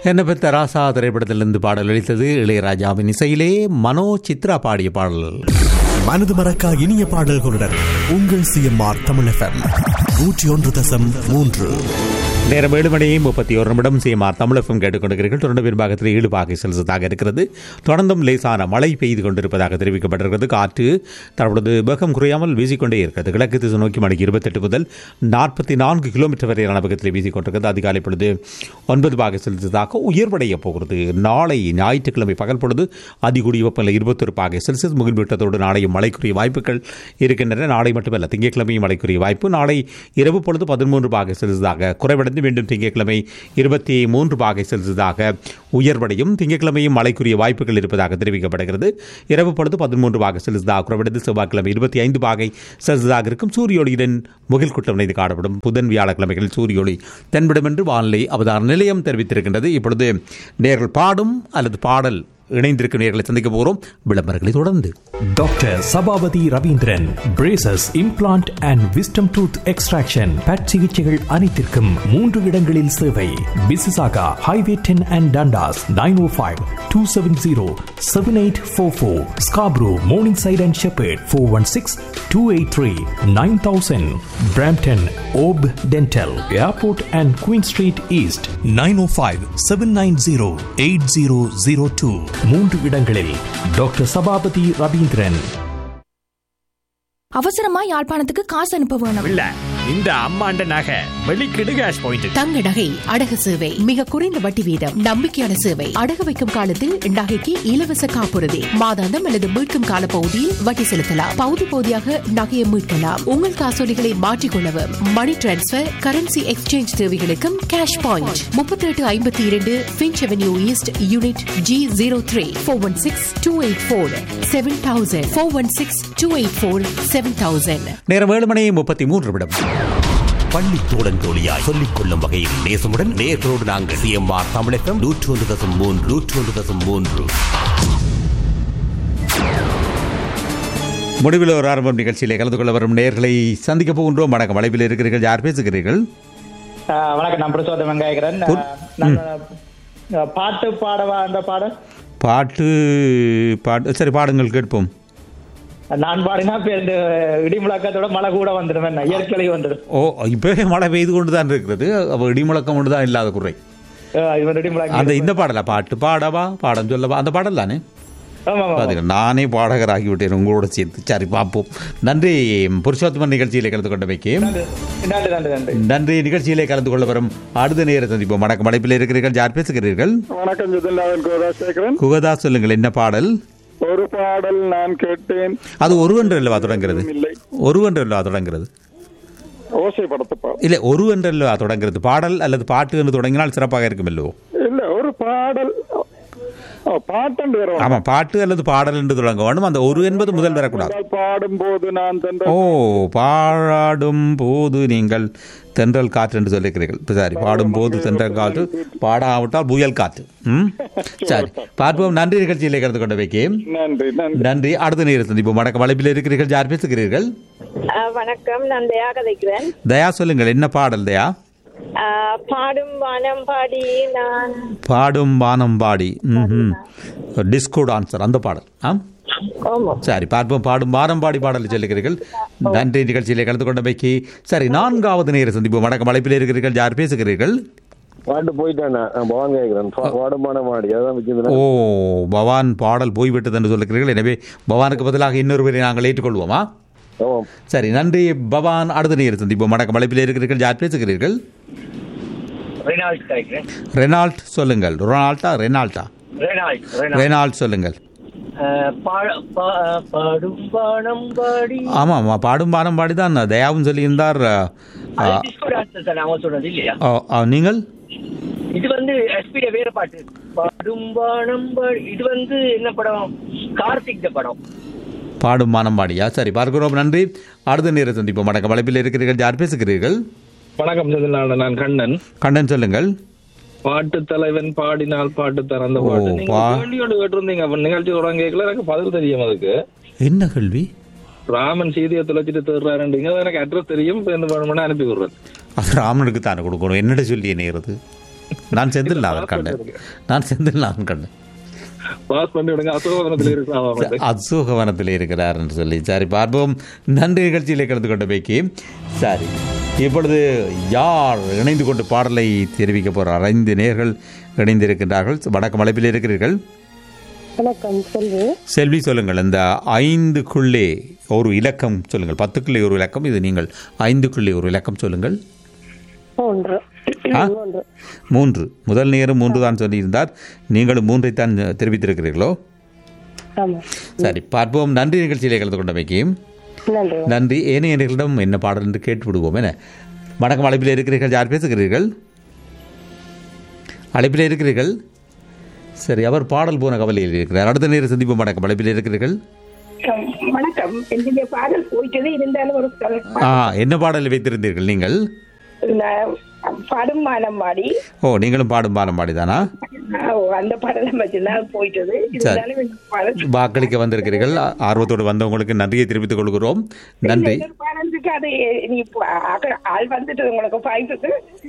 என்ன பெத்த ராசா திரைப்படத்திலிருந்து பாடல் அளித்தது இளையராஜாவின் இசையிலே மனோ சித்ரா பாடிய பாடல் மனது மறக்கா இனிய பாடல்களுடன் உங்கள் சிஎம்ஆர் தமிழ் எஃப்எம் நூற்றி ஒன்று தசம் மூன்று நேரம் ஏழு மணி முப்பத்தி ஒரு நிமிடம் சிஎம்ஆர் தமிழகம் கேட்டுக்கொண்டிருக்கிறீர்கள் தொடர்ந்து பின்பாகத்தில் ஈடு பாகை செலுத்ததாக இருக்கிறது தொடர்ந்தும் லேசான மழை பெய்து கொண்டிருப்பதாக தெரிவிக்கப்பட்டிருக்கிறது காற்று தற்பொழுது வேகம் குறையாமல் வீசிக்கொண்டே இருக்கிறது கிழக்கு திசை நோக்கி மணிக்கு இருபத்தெட்டு முதல் நாற்பத்தி நான்கு கிலோமீட்டர் வரையிலான வேகத்தில் வீசிக்கொண்டிருக்கிறது அதிகாலை பொழுது ஒன்பது பாகை செலுத்ததாக உயர்வடைய போகிறது நாளை ஞாயிற்றுக்கிழமை பகல் பொழுது அதிகூடிய வெப்பநிலை இருபத்தொரு பாகை செல்சியஸ் முகில்விட்டத்தோடு நாளையும் மழைக்குரிய வாய்ப்புகள் இருக்கின்றன நாளை மட்டுமல்ல திங்கட்கிழமையும் மழைக்குரிய வாய்ப்பு நாளை இரவு பொழுது பதிமூன்று பாகை செல்சியஸாக குறைவடைந்து மீண்டும் திங்கட்கிழமை இருபத்தி மூன்று பாகை செல்சியஸாக உயர்வடையும் திங்கட்கிழமையும் மழைக்குரிய வாய்ப்புகள் இருப்பதாக தெரிவிக்கப்படுகிறது இரவு பொழுது பதிமூன்று பாகை செல்சியஸாக குறைவடைந்து செவ்வாய்க்கிழமை இருபத்தி ஐந்து பாகை செல்சியஸாக இருக்கும் சூரிய ஒளியுடன் முகில் கூட்டம் இணைந்து காணப்படும் புதன் வியாழக்கிழமைகளில் சூரிய ஒளி தென்படும் என்று வானிலை அவதார நிலையம் தெரிவித்திருக்கின்றது இப்பொழுது நேர்கள் பாடும் அல்லது பாடல் இணைந்திருக்கும் நேர்களை சந்திக்க போகிறோம் விளம்பரங்களை தொடர்ந்து doctor Sabapathy Ravindran braces implant and wisdom tooth extraction but சிகிச்சைகள் அனைத்திற்கும் மூன்று இடங்களில் சேவை Mississauga highway ten and Dundas nine O five two seven zero seven eight four four Scarborough Morningside and Sheppard four one six two eight three nine thousand Brampton ஓப் dental airport and Queen Street East nine O five seven nine zero eight zero zero two மூன்று இடங்களில் doctor Sabapathy Ravindran அவசரமா யாழ்ப்பாணத்துக்கு காசு அனுப்ப வேணும் இல்ல இந்த அம்மாண்ட நகை வெளிக்கிடு கேஷ் பாயிண்ட் தங்க நகை அடகு சேவை மிக குறைந்த வட்டி வீதம் நம்பிக்கையான சேவை அடகு வைக்கும் காலத்தில் நகைக்கு இலவச காப்புறுதி மாதாந்தம் அல்லது மீட்கும் கால பகுதியில் வட்டி செலுத்தலாம் பகுதி பகுதியாக நகையை மீட்கலாம் உங்கள் காசோலிகளை மாற்றிக்கொள்ளவும் மணி டிரான்ஸ்பர் கரன்சி எக்ஸ்சேஞ்ச் தேவைகளுக்கும் கேஷ் பாயிண்ட் முப்பத்தி எட்டு ஐம்பத்தி இரண்டு Finch Avenue East unit G zero three four one six two eight four seven thousand four one six two eight four seven thousand நேரம் ஏழு மணி முப்பத்தி மூன்று நிமிடம் பள்ளி தோழன் தோழியாய் சொல்லிக் கொள்ளும் வகையில் நேசமுடன் நேர்களோடு நாங்கள் சிஎம்ஆர் தமிழ் எஃப்எம் நூற்றி ஒன்று தசம் மூன்று நூற்றி ஒன்று தசம் மூன்று முடிவில் ஒரு ஆரம்பம் நிகழ்ச்சியிலே கலந்து கொள்ள வரும் நேர்களை சந்திக்க போகின்றோம் வணக்கம் வளைவில் இருக்கிறீர்கள் யார் பேசுகிறீர்கள் ஆ, வணக்கம் நான் புருஷோத்தம் வெங்காயக்கிறேன் நான் ஆ, பாட்டு பாடவா அந்த பாடல் பாட்டு பாட்டு சரி பாடுங்கள் கேட்போம் நான் பாடினா இப்ப இந்த இடி முழக்கத்தோட மழை கூட வந்துடும் என்ன இயற்கை வந்துடும் ஓ இப்போவே மழை பெய்து கொண்டு தான் இருக்கிறது அப்போ இடிமுழக்கம் கொண்டு தான் இல்லாத குறை ஆ, இவன் இடி முழக்கம் அந்த இந்த பாடலா பாட்டு பாடவா பாடம் சொல்லவா அந்த பாடல் தானே ஆமா ஆமா பாத்தீங்க நானே பாடகராகி விட்டேன் உங்களோட சேர்த்து சரி பார்ப்போம் நன்றி புருஷோத்தமன் நிகழ்ச்சியிலே கலந்து கொண்டமைக்கு நன்றி நன்றி நன்றி நன்றி நன்றி நிகழ்ச்சியிலே கலந்து கொள்ள வரும் அடுத்த நேர சந்திப்போம் வணக்கம் அழைப்பில் இருக்கிறீர்கள் யார் பேசுகிறீர்கள் வணக்கம் ஜிதில்லாவின் கோதாசேகரன் குகதா சொல்லுங்கள் என்ன பாடல் ஒரு பாடல் நான் கேட்டேன் அது ஒரு என்று அல்லவா தொடங்குறது இல்லை ஒரு என்று அல்லவா தொடங்குறது ஓசை படத்து பாடல் இல்லை ஒரு என்று அல்லவா தொடங்குறது பாடல் அல்லது பாட்டு என்று தொடங்கினால் சிறப்பாக இருக்குமல்லோ இல்ல ஒரு பாடல் ஓ, பாட்டண்டு வரும் ஆமா பாட்டு அல்லது பாடல் என்று தொடங்க வேண்டும் அந்த ஒரு என்பது முதல் வரக்கூடாது பாடும் போது நான் தந்த ஓ பாடும் போது நீங்கள் தென்றல் காற்று என்று சொல்லியிருக்கிறீர்கள் இப்ப சரி பாடும் போது தென்றல் காற்று பாடாவிட்டால் புயல் காற்று ம் சரி பார்ப்போம் நன்றி நிகழ்ச்சியிலே கலந்து கொண்ட வைக்கே நன்றி நன்றி நன்றி அடுத்த நேரம் சந்திப்போம் வணக்கம் வளைப்பில் இருக்கிறீர்கள் யார் பேசுகிறீர்கள் ஆ, வணக்கம் நான் தயா கதைக்கிறேன் தயா சொல்லுங்கள் என்ன பாடல் தயா ஆ, பாடும் வானம் பாடி நான் பாடும் வானம் பாடி ம் டிஸ்கோ டான்சர் அந்த பாடல் ஆ ஆமா சரி பார்ப்போம் பாடும் வானம் பாடி பாடல் சொல்லுகிறீர்கள் நன்றி நிகழ்ச்சியிலே கலந்து கொண்ட வைக்கி சரி நான்காவது நேரம் சந்திப்போம் வணக்கம் அழைப்பில் இருக்கிறீர்கள் யார் பேசுகிறீர்கள் பாட்டு போயிட்டேன் நான் பவான் கேட்கிறேன் பாடுமான மாடி அதான் வச்சிருந்தேன் ஓ பவான் பாடல் போய்விட்டது என்று சொல்லுகிறீர்கள் எனவே பவானுக்கு பதிலாக இன்னொருவரை நாங்கள் ஏற்றுக்கொள்வோமா ஆமாம் சரி நன்றி பவான் அடுத்த நேரம் சந்திப்போம் வணக்கம் அழைப்பில் இருக்கிறீர்கள் யார் பேசுகிறீர்கள் ரெனால்ட் கேட்கிறேன் ரெனால்ட் சொல்லுங்கள் ரொனால்டா ரெனால்டா ரெனால்ட் ரெனால்ட் சொல்லுங்கள் பாடும் பானம் பாடி ஆமாம் ஆமாம் பாடும் பானம் பாடி தான் தயாவும் சொல்லியிருந்தார் ஆ, டிஸ்கோ டான்ஸ் சார் அவன் சொன்னது இல்லையா ஆ, ஆ, நீங்கள் இது வந்து எஸ்பிட வேற பாட்டு பாடும் பானம் பாடி இது வந்து என்ன படம் கார்த்திக் படம் பாடும் மானம் பாடியா சரி பார்க்கிறோம் நன்றி அடுத்த நேரம் சந்திப்போம் வணக்கம் வளைப்பில் இருக்கிறீர்கள் யார் பேசுகிறீர்கள் வணக்கம் ஜெதில்லாண்ட நான் கண்ணன் கண்ணன் சொல்லுங்கள் பாட்டு தலைவன் பாடினால் பாட்டு தரந்த ஓ, பாட்டு நீங்க பா- வேண்டியோடு கேட்டிருந்தீங்க அப்ப நிகழ்ச்சி தொடங்க கேட்கல எனக்கு பதில் தெரியும் அதுக்கு என்ன கேள்வி ராமன் சீதையை தொலைச்சிட்டு தேடுறாருன்றீங்க அது எனக்கு அட்ரஸ் தெரியும் இப்ப என்ன பண்ணணும்னு அனுப்பி விடுறேன் அது ராமனுக்கு தானே கொடுக்கணும் என்னட சொல்லி நேரது நான் செந்தில்நாதன் கண்டேன் நான் செந்தில்நாதன் கண்டேன் பாஸ் பண்ணி விடுங்க அசோகவனத்தில் இருக்கு ஆமா, ஆமா. அசோகவனத்தில் இருக்கிறார் என்று சொல்லி சரி பார்ப்போம் நன்றி நிகழ்ச்சியிலே கலந்து கொண்ட பைக்கி சரி இப்பொழுது யார் இணைந்து கொண்டு பாடலை தெரிவிக்க போகிறார் ஐந்து நேர்கள் இணைந்திருக்கின்றார்கள் வணக்கம் அழைப்பில் இருக்கிறீர்கள் வணக்கம் செல்வி செல்வி சொல்லுங்கள் இந்த ஐந்துக்குள்ளே ஒரு இலக்கம் சொல்லுங்கள் பத்துக்குள்ளே ஒரு இலக்கம் இது நீங்கள் ஐந்துக்குள்ளே ஒரு இலக்கம் சொல்லுங்கள் மூன்று ஆ? மூன்று மூன்று முதல் நேரம் மூன்று தான் சொல்லியிருந்தார் நீங்களும் மூன்றைத்தான் தெரிவித்திருக்கிறீர்களோ ஆமா சரி பார்ப்போம் நன்றி நிகழ்ச்சியிலே கலந்து கொண்டமைக்கு நன்றி நன்றி ஏனையர்களிடம் என்ன பாடல் என்று கேட்டு விடுவோம் என வணக்கம் அழைப்பில் இருக்கிறீர்கள் யார் பேசுகிறீர்கள் அழைப்பில் இருக்கிறீர்கள் சரி அவர் பாடல் போன கவலையில் இருக்கிறார் அடுத்த நேரம் சந்திப்போம் வணக்கம் அழைப்பில் இருக்கிறீர்கள் வணக்கம் என்னுடைய பாடல் போயிட்டது இருந்தாலும் ஒரு ஆ என்ன பாடல் வைத்திருந்தீர்கள் நீங்கள் படம் மானம் மாடி ஓ நீங்களும் பாடும் பாடம் பாடிதானா அந்த பாடலாம் வச்சுதான் போயிட்டது இருந்தாலும் இந்த பாடல் வாக்களிக்க வந்திருக்கிறீர்கள் ஆ- ஆர்வத்தோடு வந்தவங்களுக்கு நன்றியை தெரிவித்துக் கொள்கிறோம் நன்றி இன்னொரு பாடல் இருக்கு அது நீ இப்ப ஆக- ஆள் வந்துட்டு உங்களுக்கு பாய்ப்புக்கு